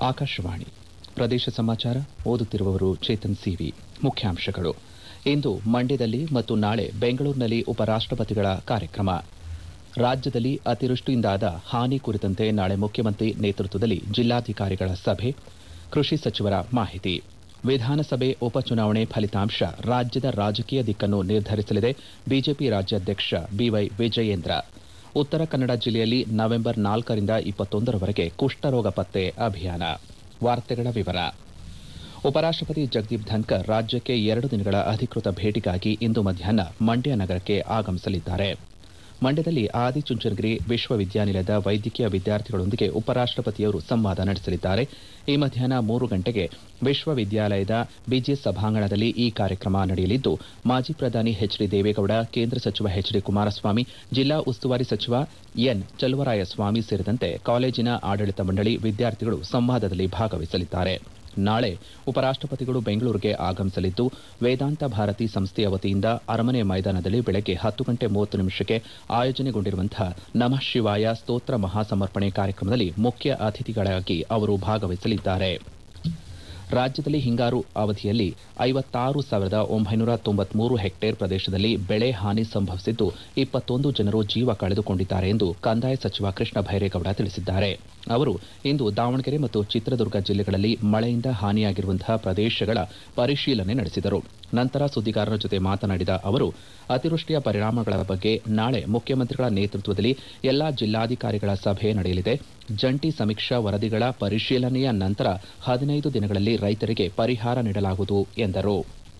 ಆಕಾಶವಾಣಿ ಪ್ರದೇಶ ಸಮಾಚಾರ ಓದುತ್ತಿರುವವರು ಚೇತನ್ ಸಿವಿ ಮುಖ್ಯಾಂಶಗಳು ಇಂದು ಮಂಡ್ಯದಲ್ಲಿ ಮತ್ತು ನಾಳೆ ಬೆಂಗಳೂರಿನಲ್ಲಿ ಉಪರಾಷ್ಟಪತಿಗಳ ಕಾರ್ಯಕ್ರಮ ರಾಜ್ಯದಲ್ಲಿ ಅತಿವೃಷ್ಟಿಯಿಂದಾದ ಹಾನಿ ಕುರಿತಂತೆ ನಾಳೆ ಮುಖ್ಯಮಂತ್ರಿ ನೇತೃತ್ವದಲ್ಲಿ ಜಿಲ್ಲಾಧಿಕಾರಿಗಳ ಸಭೆ ಕೃಷಿ ಸಚಿವರ ಮಾಹಿತಿ ವಿಧಾನಸಭೆ ಉಪಚುನಾವಣೆ ಫಲಿತಾಂಶ ರಾಜ್ಯದ ರಾಜಕೀಯ ದಿಕ್ಕನ್ನು ನಿರ್ಧರಿಸಲಿದೆ ಬಿಜೆಪಿ ರಾಜ್ಯಾಧ್ಯಕ್ಷ ಬಿವೈ ವಿಜಯೇಂದ್ರ ಉತ್ತರ ಕನ್ನಡ ಜಿಲ್ಲೆಯಲ್ಲಿ ನವೆಂಬರ್ ನಾಲ್ಕರಿಂದ ಇಪ್ಪತ್ತೊಂದರವರೆಗೆ ಕುಷ್ಠರೋಗ ಪತ್ತೆ ಅಭಿಯಾನ ವಾರ್ತೆಗಳ ವಿವರ ಉಪರಾಷ್ಟಪತಿ ಜಗದೀಪ್ ಧನ್ಕರ್ ರಾಜ್ಯಕ್ಕೆ ಎರಡು ದಿನಗಳ ಅಧಿಕೃತ ಭೇಟಿಗಾಗಿ ಇಂದು ಮಧ್ಯಾಹ್ನ ಮಂಡ್ಯ ನಗರಕ್ಕೆ ಆಗಮಿಸಲಿದ್ದಾರೆ ಮಂಡ್ಯದಲ್ಲಿ ಆದಿಚುಂಚನಗಿರಿ ವಿಶ್ವವಿದ್ಯಾನಿಲಯದ ವೈದ್ಯಕೀಯ ವಿದ್ಯಾರ್ಥಿಗಳೊಂದಿಗೆ ಉಪರಾಷ್ಟಪತಿಯವರು ಸಂವಾದ ನಡೆಸಲಿದ್ದಾರೆ ಈ ಮಧ್ಯಾಹ್ನ ಮೂರು ಗಂಟೆಗೆ ವಿಶ್ವವಿದ್ಯಾಲಯದ ಬಿಜಿಎಸ್ ಸಭಾಂಗಣದಲ್ಲಿ ಈ ಕಾರ್ಯಕ್ರಮ ನಡೆಯಲಿದ್ದು ಮಾಜಿ ಪ್ರಧಾನಿ ಎಚ್ ಡಿ ದೇವೇಗೌಡ ಕೇಂದ್ರ ಸಚಿವ ಎಚ್ ಡಿ ಕುಮಾರಸ್ವಾಮಿ ಜಿಲ್ಲಾ ಉಸ್ತುವಾರಿ ಸಚಿವ ಎನ್ ಚಲುವರಾಯಸ್ವಾಮಿ ಸೇರಿದಂತೆ ಕಾಲೇಜಿನ ಆಡಳಿತ ಮಂಡಳಿ ವಿದ್ಯಾರ್ಥಿಗಳು ಸಂವಾದದಲ್ಲಿ ಭಾಗವಹಿಸಲಿದ್ದಾರೆ ನಾಳೆ ಉಪರಾಷ್ಟಪತಿಗಳು ಬೆಂಗಳೂರಿಗೆ ಆಗಮಿಸಲಿದ್ದು ವೇದಾಂತ ಭಾರತಿ ಸಂಸ್ಥೆಯ ವತಿಯಿಂದ ಅರಮನೆ ಮೈದಾನದಲ್ಲಿ ಬೆಳಗ್ಗೆ ಹತ್ತು ಗಂಟೆ ಮೂವತ್ತು ನಿಮಿಷಕ್ಕೆ ಆಯೋಜನೆಗೊಂಡಿರುವಂತಹ ನಮಃ ಶಿವಾಯ ಸ್ತೋತ್ರ ಮಹಾಸಮರ್ಪಣೆ ಕಾರ್ಯಕ್ರಮದಲ್ಲಿ ಮುಖ್ಯ ಅತಿಥಿಗಳಾಗಿ ಅವರು ಭಾಗವಹಿಸಲಿದ್ದಾರೆ ರಾಜ್ಯದಲ್ಲಿ ಹಿಂಗಾರು ಅವಧಿಯಲ್ಲಿ ಐವತ್ತಾರು ಸಾವಿರದ ಒಂಬೈನೂರ ತೊಂಬತ್ಮೂರು ಹೆಕ್ಟೇರ್ ಪ್ರದೇಶದಲ್ಲಿ ಬೆಳೆ ಹಾನಿ ಸಂಭವಿಸಿದ್ದು ಇಪ್ಪತ್ತೊಂದು ಜನರು ಜೀವ ಕಳೆದುಕೊಂಡಿದ್ದಾರೆ ಎಂದು ಕಂದಾಯ ಸಚಿವ ಕೃಷ್ಣ ಭೈರೇಗೌಡ ತಿಳಿಸಿದ್ದಾರೆ ಅವರು ಇಂದು ದಾವಣಗೆರೆ ಮತ್ತು ಚಿತ್ರದುರ್ಗ ಜಿಲ್ಲೆಗಳಲ್ಲಿ ಮಳೆಯಿಂದ ಹಾನಿಯಾಗಿರುವಂತಹ ಪ್ರದೇಶಗಳ ಪರಿಶೀಲನೆ ನಡೆಸಿದರು ನಂತರ ಸುದ್ದಿಗಾರರ ಜೊತೆ ಮಾತನಾಡಿದ ಅವರು ಅತಿವೃಷ್ಟಿಯ ಪರಿಣಾಮಗಳ ಬಗ್ಗೆ ನಾಳೆ ಮುಖ್ಯಮಂತ್ರಿಗಳ ನೇತೃತ್ವದಲ್ಲಿ ಎಲ್ಲಾ ಜಿಲ್ಲಾಧಿಕಾರಿಗಳ ಸಭೆ ನಡೆಯಲಿದೆ ಜಂಟಿ ಸಮೀಕ್ಷಾ ವರದಿಗಳ ಪರಿಶೀಲನೆಯ ನಂತರ ಹದಿನೈದು ದಿನಗಳಲ್ಲಿ ರೈತರಿಗೆ ಪರಿಹಾರ ನೀಡಲಾಗುವುದು ಎಂದರು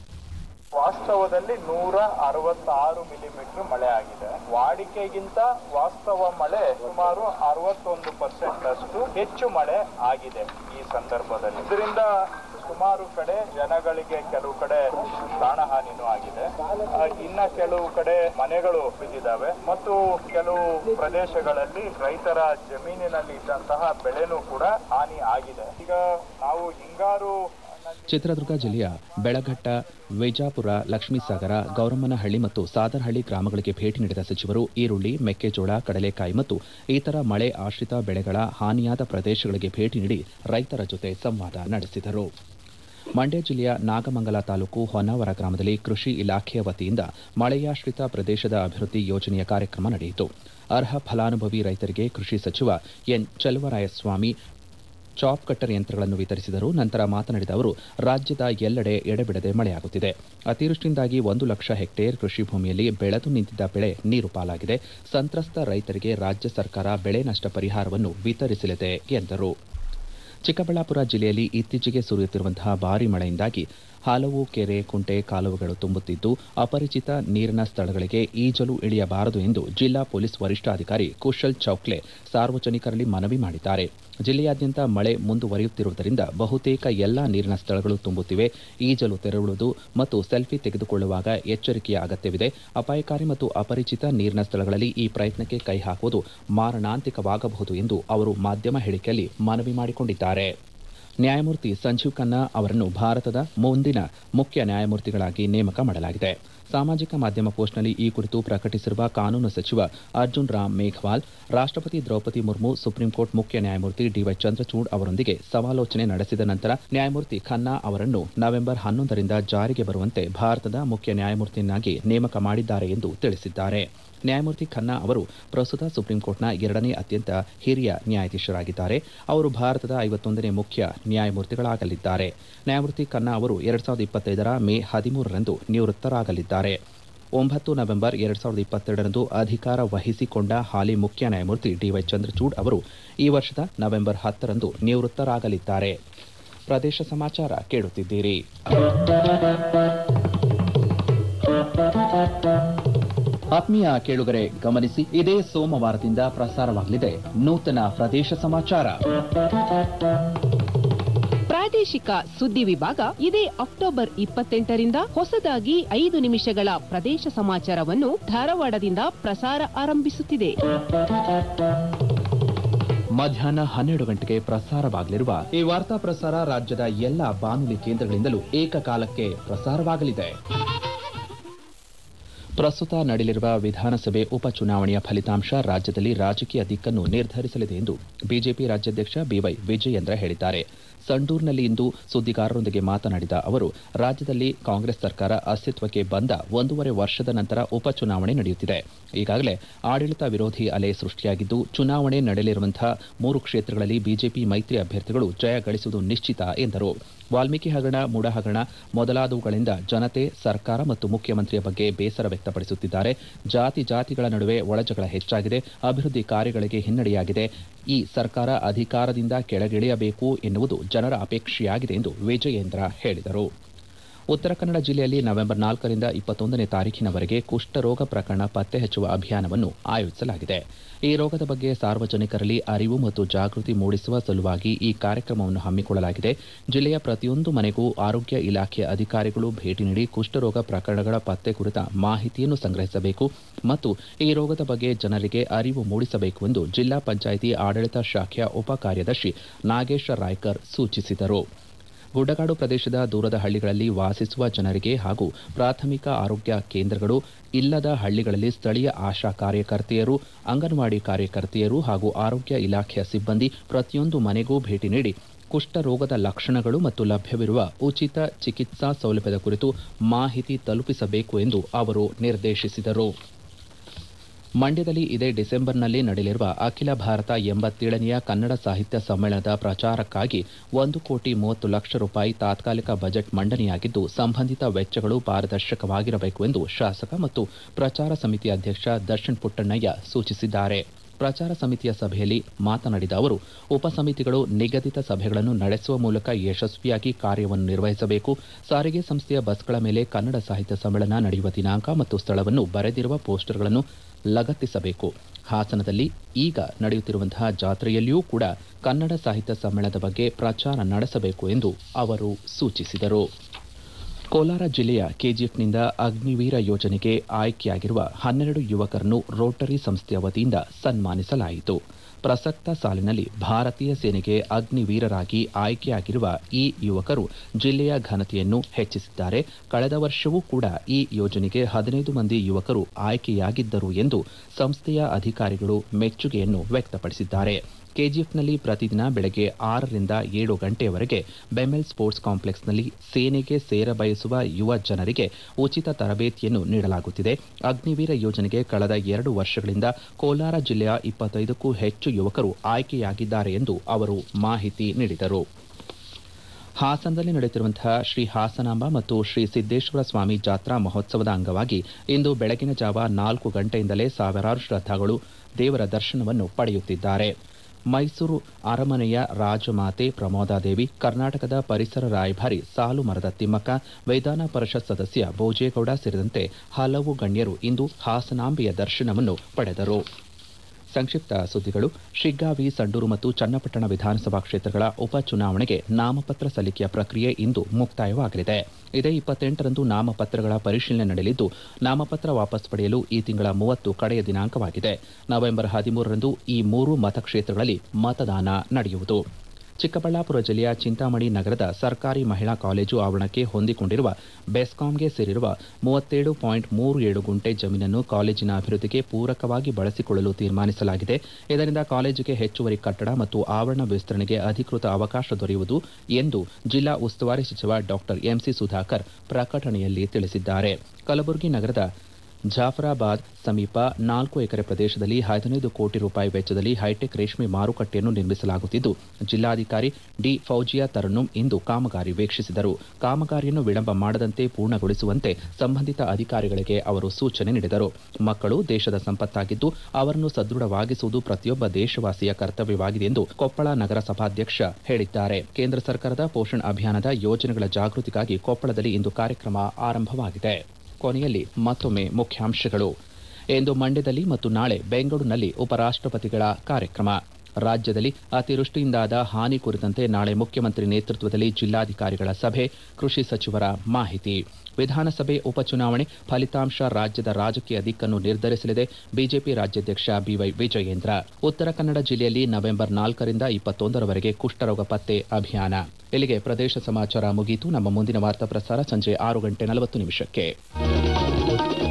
ವಾಸ್ತವದಲ್ಲಿ ನೂರ ಅರವತ್ತಾರು ಮಿಲಿಮೀಟರ್ ಮಳೆ ಆಗಿದೆ ವಾಡಿಕೆಗಿಂತ ವಾಸ್ತವ ಮಳೆ ಸುಮಾರು ಅರವತ್ತೊಂದು ಪರ್ಸೆಂಟ್ ಅಷ್ಟು ಹೆಚ್ಚು ಮಳೆ ಆಗಿದೆ ಈ ಸಂದರ್ಭದಲ್ಲಿ ಇದರಿಂದ ಸುಮಾರು ಕಡೆ ಜನಗಳಿಗೆ ಕೆಲವು ಕಡೆ ಪ್ರಾಣಹಾನಿನೂ ಆಗಿದೆ ಆ, ಇನ್ನ ಕೆಲವು ಕಡೆ ಮನೆಗಳು ಬಿದ್ದಿದ್ದಾವೆ ಮತ್ತು ಕೆಲವು ಪ್ರದೇಶಗಳಲ್ಲಿ ರೈತರ ಜಮೀನಿನಲ್ಲಿ ಇದ್ದಂತಹ ಬೆಳೆನೂ ಕೂಡ ಹಾನಿ ಆಗಿದೆ ಈಗ ನಾವು ಹಿಂಗಾರು ಚಿತ್ರದುರ್ಗ ಜಿಲ್ಲೆಯ ಬೆಳಘಟ್ಟ ವಿಜಾಪುರ ಲಕ್ಷ್ಮೀಸಾಗರ ಗೌರಮ್ಮನಹಳ್ಳಿ ಮತ್ತು ಸಾದರಹಳ್ಳಿ ಗ್ರಾಮಗಳಿಗೆ ಭೇಟಿ ನೀಡಿದ ಸಚಿವರು ಈರುಳ್ಳಿ ಮೆಕ್ಕೆಜೋಳ ಕಡಲೆಕಾಯಿ ಮತ್ತು ಇತರ ಮಳೆ ಆಶ್ರಿತ ಬೆಳೆಗಳ ಹಾನಿಯಾದ ಪ್ರದೇಶಗಳಿಗೆ ಭೇಟಿ ನೀಡಿ ರೈತರ ಜೊತೆ ಸಂವಾದ ನಡೆಸಿದರು ಮಂಡ್ಯ ಜಿಲ್ಲೆಯ ನಾಗಮಂಗಲ ತಾಲೂಕು ಹೊನ್ನಾವರ ಗ್ರಾಮದಲ್ಲಿ ಕೃಷಿ ಇಲಾಖೆಯ ವತಿಯಿಂದ ಮಳೆಯಾಶ್ರಿತ ಪ್ರದೇಶದ ಅಭಿವೃದ್ಧಿ ಯೋಜನೆಯ ಕಾರ್ಯಕ್ರಮ ನಡೆಯಿತು ಅರ್ಹ ಫಲಾನುಭವಿ ರೈತರಿಗೆ ಕೃಷಿ ಸಚಿವ ಎನ್ ಚಲುವರಾಯಸ್ವಾಮಿ ಚಾಪ್ ಕಟ್ಟರ್ ಯಂತ್ರಗಳನ್ನು ವಿತರಿಸಿದರು ನಂತರ ಮಾತನಾಡಿದ ಅವರು ರಾಜ್ಯದ ಎಲ್ಲೆಡೆ ಎಡೆಬಿಡದೆ ಮಳೆಯಾಗುತ್ತಿದೆ ಅತಿವೃಷ್ಟಿಯಿಂದಾಗಿ ಒಂದು ಲಕ್ಷ ಹೆಕ್ಟೇರ್ ಕೃಷಿ ಭೂಮಿಯಲ್ಲಿ ಬೆಳೆದು ನಿಂತಿದ್ದ ಬೆಳೆ ನೀರು ಪಾಲಾಗಿದೆ ಸಂತ್ರಸ್ತ ರೈತರಿಗೆ ರಾಜ್ಯ ಸರ್ಕಾರ ಬೆಳೆ ನಷ್ಟ ಪರಿಹಾರವನ್ನು ವಿತರಿಸಲಿದೆ ಎಂದರು ಚಿಕ್ಕಬಳ್ಳಾಪುರ ಜಿಲ್ಲೆಯಲ್ಲಿ ಇತ್ತೀಚೆಗೆ ಸುರಿಯುತ್ತಿರುವಂತಹ ಭಾರೀ ಮಳೆಯಿಂದಾಗಿ ಹಲವು ಕೆರೆ ಕುಂಟೆ ಕಾಲುವೆಗಳು ತುಂಬುತ್ತಿದ್ದು ಅಪರಿಚಿತ ನೀರಿನ ಸ್ಥಳಗಳಿಗೆ ಈಜಲು ಇಳಿಯಬಾರದು ಎಂದು ಜಿಲ್ಲಾ ಪೊಲೀಸ್ ವರಿಷ್ಠಾಧಿಕಾರಿ ಕುಶಲ್ ಚೌಕ್ಲೆ ಸಾರ್ವಜನಿಕರಲ್ಲಿ ಮನವಿ ಮಾಡಿದ್ದಾರೆ ಜಿಲ್ಲೆಯಾದ್ಯಂತ ಮಳೆ ಮುಂದುವರಿಯುತ್ತಿರುವುದರಿಂದ ಬಹುತೇಕ ಎಲ್ಲಾ ನೀರಿನ ಸ್ಥಳಗಳು ತುಂಬುತ್ತಿವೆ ಈಜಲು ತೆರಳುವುದು ಮತ್ತು ಸೆಲ್ಫಿ ತೆಗೆದುಕೊಳ್ಳುವಾಗ ಎಚ್ಚರಿಕೆಯ ಅಗತ್ಯವಿದೆ ಅಪಾಯಕಾರಿ ಮತ್ತು ಅಪರಿಚಿತ ನೀರಿನ ಸ್ಥಳಗಳಲ್ಲಿ ಈ ಪ್ರಯತ್ನಕ್ಕೆ ಕೈ ಹಾಕುವುದು ಮಾರಣಾಂತಿಕವಾಗಬಹುದು ಎಂದು ಅವರು ಮಾಧ್ಯಮ ಹೇಳಿಕೆಯಲ್ಲಿ ಮನವಿ ಮಾಡಿಕೊಂಡಿದ್ದಾರೆ ನ್ಯಾಯಮೂರ್ತಿ ಸಂಜೀವ್ ಖನ್ನಾ ಅವರನ್ನು ಭಾರತದ ಮುಂದಿನ ಮುಖ್ಯ ನ್ಯಾಯಮೂರ್ತಿಗಳಾಗಿ ನೇಮಕ ಮಾಡಲಾಗಿದೆ ಸಾಮಾಜಿಕ ಮಾಧ್ಯಮ ಪೋಸ್ಟ್ನಲ್ಲಿ ಈ ಕುರಿತು ಪ್ರಕಟಿಸಿರುವ ಕಾನೂನು ಸಚಿವ ಅರ್ಜುನ್ ರಾಮ್ ಮೇಘವಾಲ್ ರಾಷ್ಟ್ರಪತಿ ದ್ರೌಪದಿ ಮುರ್ಮು ಸುಪ್ರೀಂಕೋರ್ಟ್ ಮುಖ್ಯ ನ್ಯಾಯಮೂರ್ತಿ ಡಿವೈ ಚಂದ್ರಚೂಡ್ ಅವರೊಂದಿಗೆ ಸಮಾಲೋಚನೆ ನಡೆಸಿದ ನಂತರ ನ್ಯಾಯಮೂರ್ತಿ ಖನ್ನಾ ಅವರನ್ನು ನವೆಂಬರ್ ಹನ್ನೊಂದರಿಂದ ಜಾರಿಗೆ ಬರುವಂತೆ ಭಾರತದ ಮುಖ್ಯ ನ್ಯಾಯಮೂರ್ತಿಯನ್ನಾಗಿ ನೇಮಕ ಮಾಡಿದ್ದಾರೆ ಎಂದು ತಿಳಿಸಿದ್ದಾರೆ ನ್ಯಾಯಮೂರ್ತಿ ಖನ್ನಾ ಅವರು ಪ್ರಸ್ತುತ ಸುಪ್ರೀಂಕೋರ್ಟ್ನ ಎರಡನೇ ಅತ್ಯಂತ ಹಿರಿಯ ನ್ಯಾಯಾಧೀಶರಾಗಿದ್ದಾರೆ ಅವರು ಭಾರತದ ಐವತ್ತೊಂದನೇ ಮುಖ್ಯ ನ್ಯಾಯಮೂರ್ತಿಗಳಾಗಲಿದ್ದಾರೆ ನ್ಯಾಯಮೂರ್ತಿ ಖನ್ನಾ ಅವರು ಎರಡ್ ಸಾವಿರದ ಇಪ್ಪತ್ತೈದರ ಮೇ ಹದಿಮೂರರಂದು ನಿವೃತ್ತರಾಗಲಿದ್ದಾರೆ ಒಂಬತ್ತು ನವೆಂಬರ್ ಎರಡ್ ಸಾವಿರದ ಇಪ್ಪತ್ತೆರಡರಂದು ಅಧಿಕಾರ ವಹಿಸಿಕೊಂಡ ಹಾಲಿ ಮುಖ್ಯ ನ್ಯಾಯಮೂರ್ತಿ ಡಿವೈ ಚಂದ್ರಚೂಡ್ ಅವರು ಈ ವರ್ಷದ ನವೆಂಬರ್ ಹತ್ತರಂದು ನಿವೃತ್ತರಾಗಲಿದ್ದಾರೆ ಪ್ರದೇಶ ಸಮಾಚಾರ ಕೇಳುತ್ತಿದ್ದೀರಿ ಆತ್ಮೀಯ ಕೇಳುಗರೆ ಗಮನಿಸಿ ಇದೇ ಸೋಮವಾರದಿಂದ ಪ್ರಸಾರವಾಗಲಿದೆ ನೂತನ ಪ್ರದೇಶ ಸಮಾಚಾರ ಪ್ರಾದೇಶಿಕ ಸುದ್ದಿ ವಿಭಾಗ ಇದೇ ಅಕ್ಟೋಬರ್ ಇಪ್ಪತ್ತೆಂಟರಿಂದ ಹೊಸದಾಗಿ ಐದು ನಿಮಿಷಗಳ ಪ್ರದೇಶ ಸಮಾಚಾರವನ್ನು ಧಾರವಾಡದಿಂದ ಪ್ರಸಾರ ಆರಂಭಿಸುತ್ತಿದೆ ಮಧ್ಯಾಹ್ನ ಹನ್ನೆರಡು ಗಂಟೆಗೆ ಪ್ರಸಾರವಾಗಲಿರುವ ಈ ವಾರ್ತಾ ಪ್ರಸಾರ ರಾಜ್ಯದ ಎಲ್ಲ ಬಾನುಲಿ ಕೇಂದ್ರಗಳಿಂದಲೂ ಏಕಕಾಲಕ್ಕೆ ಪ್ರಸಾರವಾಗಲಿದೆ ಪ್ರಸ್ತುತ ನಡೆಯಲಿರುವ ವಿಧಾನಸಭೆ ಉಪಚುನಾವಣೆಯ ಫಲಿತಾಂಶ ರಾಜ್ಯದಲ್ಲಿ ರಾಜಕೀಯ ದಿಕ್ಕನ್ನು ನಿರ್ಧರಿಸಲಿದೆ ಎಂದು ಬಿಜೆಪಿ ರಾಜ್ಯಾಧ್ಯಕ್ಷ ಬಿವೈ ವಿಜಯೇಂದ್ರ ಹೇಳಿದ್ದಾರೆ ಸಂಡೂರಿನಲ್ಲಿ ಇಂದು ಸುದ್ದಿಗಾರರೊಂದಿಗೆ ಮಾತನಾಡಿದ ಅವರು ರಾಜ್ಯದಲ್ಲಿ ಕಾಂಗ್ರೆಸ್ ಸರ್ಕಾರ ಅಸ್ತಿತ್ವಕ್ಕೆ ಬಂದ ಒಂದೂವರೆ ವರ್ಷದ ನಂತರ ಉಪಚುನಾವಣೆ ನಡೆಯುತ್ತಿದೆ ಈಗಾಗಲೇ ಆಡಳಿತ ವಿರೋಧಿ ಅಲೆ ಸೃಷ್ಟಿಯಾಗಿದ್ದು ಚುನಾವಣೆ ನಡೆಯಲಿರುವಂತಹ ಮೂರು ಕ್ಷೇತ್ರಗಳಲ್ಲಿ ಬಿಜೆಪಿ ಮೈತ್ರಿ ಅಭ್ಯರ್ಥಿಗಳು ಜಯ ಗಳಿಸುವುದು ನಿಶ್ಚಿತ ಎಂದರು ವಾಲ್ಮೀಕಿ ಹಗರಣ ಮೂಡ ಹಗರಣ ಮೊದಲಾದವುಗಳಿಂದ ಜನತೆ ಸರ್ಕಾರ ಮತ್ತು ಮುಖ್ಯಮಂತ್ರಿಯ ಬಗ್ಗೆ ಬೇಸರ ವ್ಯಕ್ತಪಡಿಸುತ್ತಿದ್ದಾರೆ ಜಾತಿ ಜಾತಿಗಳ ನಡುವೆ ಒಳಜಗಳ ಹೆಚ್ಚಾಗಿದೆ ಅಭಿವೃದ್ಧಿ ಕಾರ್ಯಗಳಿಗೆ ಹಿನ್ನಡೆಯಾಗಿದೆ ಈ ಸರ್ಕಾರ ಅಧಿಕಾರದಿಂದ ಕೆಳಗಿಳಿಯಬೇಕು ಎನ್ನುವುದು ಜನರ ಅಪೇಕ್ಷೆಯಾಗಿದೆ ಎಂದು ವಿಜಯೇಂದ್ರ ಹೇಳಿದರು ಉತ್ತರ ಕನ್ನಡ ಜಿಲ್ಲೆಯಲ್ಲಿ ನವೆಂಬರ್ ನಾಲ್ಕರಿಂದ ಇಪ್ಪತ್ತೊಂದನೇ ತಾರೀಖಿನವರೆಗೆ ಕುಷ್ಠರೋಗ ಪ್ರಕರಣ ಪತ್ತೆ ಹಚ್ಚುವ ಅಭಿಯಾನವನ್ನು ಆಯೋಜಿಸಲಾಗಿದೆ ಈ ರೋಗದ ಬಗ್ಗೆ ಸಾರ್ವಜನಿಕರಲ್ಲಿ ಅರಿವು ಮತ್ತು ಜಾಗೃತಿ ಮೂಡಿಸುವ ಸಲುವಾಗಿ ಈ ಕಾರ್ಯಕ್ರಮವನ್ನು ಹಮ್ಮಿಕೊಳ್ಳಲಾಗಿದೆ ಜಿಲ್ಲೆಯ ಪ್ರತಿಯೊಂದು ಮನೆಗೂ ಆರೋಗ್ಯ ಇಲಾಖೆಯ ಅಧಿಕಾರಿಗಳು ಭೇಟಿ ನೀಡಿ ಕುಷ್ಠರೋಗ ಪ್ರಕರಣಗಳ ಪತ್ತೆ ಕುರಿತ ಮಾಹಿತಿಯನ್ನು ಸಂಗ್ರಹಿಸಬೇಕು ಮತ್ತು ಈ ರೋಗದ ಬಗ್ಗೆ ಜನರಿಗೆ ಅರಿವು ಮೂಡಿಸಬೇಕು ಎಂದು ಜಿಲ್ಲಾ ಪಂಚಾಯಿತಿ ಆಡಳಿತ ಶಾಖೆಯ ಉಪ ಕಾರ್ಯದರ್ಶಿ ನಾಗೇಶ ರಾಯ್ಕರ್ ಸೂಚಿಸಿದರು ಗುಡ್ಡಗಾಡು ಪ್ರದೇಶದ ದೂರದ ಹಳ್ಳಿಗಳಲ್ಲಿ ವಾಸಿಸುವ ಜನರಿಗೆ ಹಾಗೂ ಪ್ರಾಥಮಿಕ ಆರೋಗ್ಯ ಕೇಂದ್ರಗಳು ಇಲ್ಲದ ಹಳ್ಳಿಗಳಲ್ಲಿ ಸ್ಥಳೀಯ ಆಶಾ ಕಾರ್ಯಕರ್ತೆಯರು ಅಂಗನವಾಡಿ ಕಾರ್ಯಕರ್ತೆಯರು ಹಾಗೂ ಆರೋಗ್ಯ ಇಲಾಖೆಯ ಸಿಬ್ಬಂದಿ ಪ್ರತಿಯೊಂದು ಮನೆಗೂ ಭೇಟಿ ನೀಡಿ ಕುಷ್ಠರೋಗದ ಲಕ್ಷಣಗಳು ಮತ್ತು ಲಭ್ಯವಿರುವ ಉಚಿತ ಚಿಕಿತ್ಸಾ ಸೌಲಭ್ಯದ ಕುರಿತು ಮಾಹಿತಿ ತಲುಪಿಸಬೇಕು ಎಂದು ಅವರು ನಿರ್ದೇಶಿಸಿದರು ಮಂಡ್ಯದಲ್ಲಿ ಇದೇ ಡಿಸೆಂಬರ್ನಲ್ಲಿ ನಡೆಯಲಿರುವ ಅಖಿಲ ಭಾರತ ಎಂಬತ್ತೇಳನೆಯ ಕನ್ನಡ ಸಾಹಿತ್ಯ ಸಮ್ಮೇಳನದ ಪ್ರಚಾರಕ್ಕಾಗಿ ಒಂದು ಕೋಟಿ ಮೂವತ್ತು ಲಕ್ಷ ರೂಪಾಯಿ ತಾತ್ಕಾಲಿಕ ಬಜೆಟ್ ಮಂಡನೆಯಾಗಿದ್ದು ಸಂಬಂಧಿತ ವೆಚ್ಚಗಳು ಪಾರದರ್ಶಕವಾಗಿರಬೇಕು ಎಂದು ಶಾಸಕ ಮತ್ತು ಪ್ರಚಾರ ಸಮಿತಿ ಅಧ್ಯಕ್ಷ ದರ್ಶನ್ ಪುಟ್ಟಣ್ಣಯ್ಯ ಸೂಚಿಸಿದ್ದಾರೆ ಪ್ರಚಾರ ಸಮಿತಿಯ ಸಭೆಯಲ್ಲಿ ಮಾತನಾಡಿದ ಅವರು ಉಪಸಮಿತಿಗಳು ನಿಗದಿತ ಸಭೆಗಳನ್ನು ನಡೆಸುವ ಮೂಲಕ ಯಶಸ್ವಿಯಾಗಿ ಕಾರ್ಯವನ್ನು ನಿರ್ವಹಿಸಬೇಕು ಸಾರಿಗೆ ಸಂಸ್ಥೆಯ ಬಸ್ಗಳ ಮೇಲೆ ಕನ್ನಡ ಸಾಹಿತ್ಯ ಸಮ್ಮೇಳನ ನಡೆಯುವ ದಿನಾಂಕ ಮತ್ತು ಸ್ಥಳವನ್ನು ಬರೆದಿರುವ ಪೋಸ್ಟರ್ಗಳನ್ನು ಲಗತ್ತಿಸಬೇಕು ಹಾಸನದಲ್ಲಿ ಈಗ ನಡೆಯುತ್ತಿರುವಂತಹ ಜಾತ್ರೆಯಲ್ಲಿಯೂ ಕೂಡ ಕನ್ನಡ ಸಾಹಿತ್ಯ ಸಮ್ಮೇಳನದ ಬಗ್ಗೆ ಪ್ರಚಾರ ನಡೆಸಬೇಕು ಎಂದು ಅವರು ಸೂಚಿಸಿದರು ಕೋಲಾರ ಜಿಲ್ಲೆಯ ಕೆಜಿಎಫ್ನಿಂದ ಅಗ್ನಿವೀರ ಯೋಜನೆಗೆ ಆಯ್ಕೆಯಾಗಿರುವ ಹನ್ನೆರಡು ಯುವಕರನ್ನು ರೋಟರಿ ಸಂಸ್ಥೆಯ ವತಿಯಿಂದ ಸನ್ಮಾನಿಸಲಾಯಿತು ಪ್ರಸಕ್ತ ಸಾಲಿನಲ್ಲಿ ಭಾರತೀಯ ಸೇನೆಗೆ ಅಗ್ನಿವೀರರಾಗಿ ಆಯ್ಕೆಯಾಗಿರುವ ಈ ಯುವಕರು ಜಿಲ್ಲೆಯ ಘನತೆಯನ್ನು ಹೆಚ್ಚಿಸಿದ್ದಾರೆ ಕಳೆದ ವರ್ಷವೂ ಕೂಡ ಈ ಯೋಜನೆಗೆ ಹದಿನೈದು ಮಂದಿ ಯುವಕರು ಆಯ್ಕೆಯಾಗಿದ್ದರು ಎಂದು ಸಂಸ್ಥೆಯ ಅಧಿಕಾರಿಗಳು ಮೆಚ್ಚುಗೆಯನ್ನು ವ್ಯಕ್ತಪಡಿಸಿದ್ದಾರೆ ಕೆಜಿಎಫ್ನಲ್ಲಿ ಪ್ರತಿದಿನ ಬೆಳಗ್ಗೆ ಆರರಿಂದ ಏಳು ಗಂಟೆಯವರೆಗೆ ಬೆಮೆಲ್ ಸ್ಪೋರ್ಟ್ಸ್ ಕಾಂಪ್ಲೆಕ್ಸ್ನಲ್ಲಿ ಸೇನೆಗೆ ಸೇರಬಯಸುವ ಯುವ ಜನರಿಗೆ ಉಚಿತ ತರಬೇತಿಯನ್ನು ನೀಡಲಾಗುತ್ತಿದೆ ಅಗ್ನಿವೀರ ಯೋಜನೆಗೆ ಕಳೆದ ಎರಡು ವರ್ಷಗಳಿಂದ ಕೋಲಾರ ಜಿಲ್ಲೆಯ ಇಪ್ಪತ್ತೈದಕ್ಕೂ ಹೆಚ್ಚು ಯುವಕರು ಆಯ್ಕೆಯಾಗಿದ್ದಾರೆ ಎಂದು ಅವರು ಮಾಹಿತಿ ನೀಡಿದರು ಹಾಸನದಲ್ಲಿ ನಡೆಯುತ್ತಿರುವಂತಹ ಶ್ರೀ ಹಾಸನಾಂಬ ಮತ್ತು ಶ್ರೀ ಸಿದ್ದೇಶ್ವರ ಸ್ವಾಮಿ ಜಾತ್ರಾ ಮಹೋತ್ಸವದ ಅಂಗವಾಗಿ ಇಂದು ಬೆಳಗಿನ ಜಾವ ನಾಲ್ಕು ಗಂಟೆಯಿಂದಲೇ ಸಾವಿರಾರು ಶ್ರದ್ಧಾಗಳು ದೇವರ ದರ್ಶನವನ್ನು ಪಡೆಯುತ್ತಿದ್ದಾರೆ ಮೈಸೂರು ಅರಮನೆಯ ರಾಜಮಾತೆ ಪ್ರಮೋದಾದೇವಿ ಕರ್ನಾಟಕದ ಪರಿಸರ ರಾಯಭಾರಿ ಸಾಲು ಮರದ ತಿಮ್ಮಕ್ಕ ವೈಧಾನ ಪರಿಷತ್ ಸದಸ್ಯ ಭೋಜೇಗೌಡ ಸೇರಿದಂತೆ ಹಲವು ಗಣ್ಯರು ಇಂದು ಹಾಸನಾಂಬೆಯ ದರ್ಶನವನ್ನು ಪಡೆದರು ಸಂಕ್ಷಿಪ್ತ ಸುದ್ದಿಗಳು ಶಿಗ್ಗಾವಿ ಸಂಡೂರು ಮತ್ತು ಚನ್ನಪಟ್ಟಣ ವಿಧಾನಸಭಾ ಕ್ಷೇತ್ರಗಳ ಉಪಚುನಾವಣೆಗೆ ನಾಮಪತ್ರ ಸಲ್ಲಿಕೆಯ ಪ್ರಕ್ರಿಯೆ ಇಂದು ಮುಕ್ತಾಯವಾಗಲಿದೆ ಇದೇ ಇಪ್ಪತ್ತೆಂಟರಂದು ನಾಮಪತ್ರಗಳ ಪರಿಶೀಲನೆ ನಡೆಯಲಿದ್ದು ನಾಮಪತ್ರ ವಾಪಸ್ ಪಡೆಯಲು ಈ ತಿಂಗಳ ಮೂವತ್ತು ಕಡೆಯ ದಿನಾಂಕವಾಗಿದೆ ನವೆಂಬರ್ ಹದಿಮೂರರಂದು ಈ ಮೂರು ಮತಕ್ಷೇತ್ರಗಳಲ್ಲಿ ಮತದಾನ ನಡೆಯುವುದು ಚಿಕ್ಕಬಳ್ಳಾಪುರ ಜಿಲ್ಲೆಯ ಚಿಂತಾಮಣಿ ನಗರದ ಸರ್ಕಾರಿ ಮಹಿಳಾ ಕಾಲೇಜು ಆವರಣಕ್ಕೆ ಹೊಂದಿಕೊಂಡಿರುವ ಬೆಸ್ಕಾಂಗೆ ಸೇರಿರುವ ಮೂವತ್ತೇಳು ಪಾಯಿಂಟ್ ಮೂರು ಏಳು ಗುಂಟೆ ಜಮೀನನ್ನು ಕಾಲೇಜಿನ ಅಭಿವೃದ್ಧಿಗೆ ಪೂರಕವಾಗಿ ಬಳಸಿಕೊಳ್ಳಲು ತೀರ್ಮಾನಿಸಲಾಗಿದೆ ಇದರಿಂದ ಕಾಲೇಜಿಗೆ ಹೆಚ್ಚುವರಿ ಕಟ್ಟಡ ಮತ್ತು ಆವರಣ ವಿಸ್ತರಣೆಗೆ ಅಧಿಕೃತ ಅವಕಾಶ ದೊರೆಯುವುದು ಎಂದು ಜಿಲ್ಲಾ ಉಸ್ತುವಾರಿ ಸಚಿವ ಡಾಕ್ಟರ್ ಎಂಸಿ ಸುಧಾಕರ್ ಪ್ರಕಟಣೆಯಲ್ಲಿ ತಿಳಿಸಿದ್ದಾರೆ ಕಲಬುರಗಿ ನಗರದ ಜಾಫರಾಬಾದ್ ಸಮೀಪ ನಾಲ್ಕು ಎಕರೆ ಪ್ರದೇಶದಲ್ಲಿ ಹದಿನೈದು ಕೋಟಿ ರೂಪಾಯಿ ವೆಚ್ಚದಲ್ಲಿ ಹೈಟೆಕ್ ರೇಷ್ಮೆ ಮಾರುಕಟ್ಟೆಯನ್ನು ನಿರ್ಮಿಸಲಾಗುತ್ತಿದ್ದು ಜಿಲ್ಲಾಧಿಕಾರಿ ಡಿ ಫೌಜಿಯಾ ತರನ್ನುಂ ಇಂದು ಕಾಮಗಾರಿ ವೀಕ್ಷಿಸಿದರು ಕಾಮಗಾರಿಯನ್ನು ವಿಳಂಬ ಮಾಡದಂತೆ ಪೂರ್ಣಗೊಳಿಸುವಂತೆ ಸಂಬಂಧಿತ ಅಧಿಕಾರಿಗಳಿಗೆ ಅವರು ಸೂಚನೆ ನೀಡಿದರು ಮಕ್ಕಳು ದೇಶದ ಸಂಪತ್ತಾಗಿದ್ದು ಅವರನ್ನು ಸದೃಢವಾಗಿಸುವುದು ಪ್ರತಿಯೊಬ್ಬ ದೇಶವಾಸಿಯ ಕರ್ತವ್ಯವಾಗಿದೆ ಎಂದು ಕೊಪ್ಪಳ ನಗರ ಸಭಾಧ್ಯಕ್ಷ ಹೇಳಿದ್ದಾರೆ ಕೇಂದ್ರ ಸರ್ಕಾರದ ಪೋಷಣ್ ಅಭಿಯಾನದ ಯೋಜನೆಗಳ ಜಾಗೃತಿಗಾಗಿ ಕೊಪ್ಪಳದಲ್ಲಿ ಇಂದು ಕಾರ್ಯಕ್ರಮ ಆರಂಭವಾಗಿದೆ ಕೊನೆಯಲ್ಲಿ ಮತ್ತೊಮ್ಮೆ ಮುಖ್ಯಾಂಶಗಳು ಇಂದು ಮಂಡ್ಯದಲ್ಲಿ ಮತ್ತು ನಾಳೆ ಬೆಂಗಳೂರಿನಲ್ಲಿ ಉಪರಾಷ್ಟ್ರಪತಿಗಳ ಕಾರ್ಯಕ್ರಮ ರಾಜ್ಯದಲ್ಲಿ ಅತಿವೃಷ್ಟಿಯಿಂದಾದ ಹಾನಿ ಕುರಿತಂತೆ ನಾಳೆ ಮುಖ್ಯಮಂತ್ರಿ ನೇತೃತ್ವದಲ್ಲಿ ಜಿಲ್ಲಾಧಿಕಾರಿಗಳ ಸಭೆ ಕೃಷಿ ಸಚಿವರ ಮಾಹಿತಿ ವಿಧಾನಸಭೆ ಉಪಚುನಾವಣೆ ಫಲಿತಾಂಶ ರಾಜ್ಯದ ರಾಜಕೀಯ ದಿಕ್ಕನ್ನು ನಿರ್ಧರಿಸಲಿದೆ ಬಿಜೆಪಿ ರಾಜ್ಯಾಧ್ಯಕ್ಷ ಬಿವೈ ವಿಜಯೇಂದ್ರ ಉತ್ತರ ಕನ್ನಡ ಜಿಲ್ಲೆಯಲ್ಲಿ ನವೆಂಬರ್ ನಾಲ್ಕರಿಂದ ಇಪ್ಪತ್ತೊಂದರವರೆಗೆ ಕುಷ್ಠರೋಗ ಪತ್ತೆ ಅಭಿಯಾನ ಇಲ್ಲಿಗೆ ಪ್ರದೇಶ ಸಮಾಚಾರ ಮುಗಿಯಿತು ನಮ್ಮ ಮುಂದಿನ ವಾರ್ತಾ ಪ್ರಸಾರ ಸಂಜೆ ಆರು ಗಂಟೆ ನಲವತ್ತು ನಿಮಿಷಕ್ಕೆ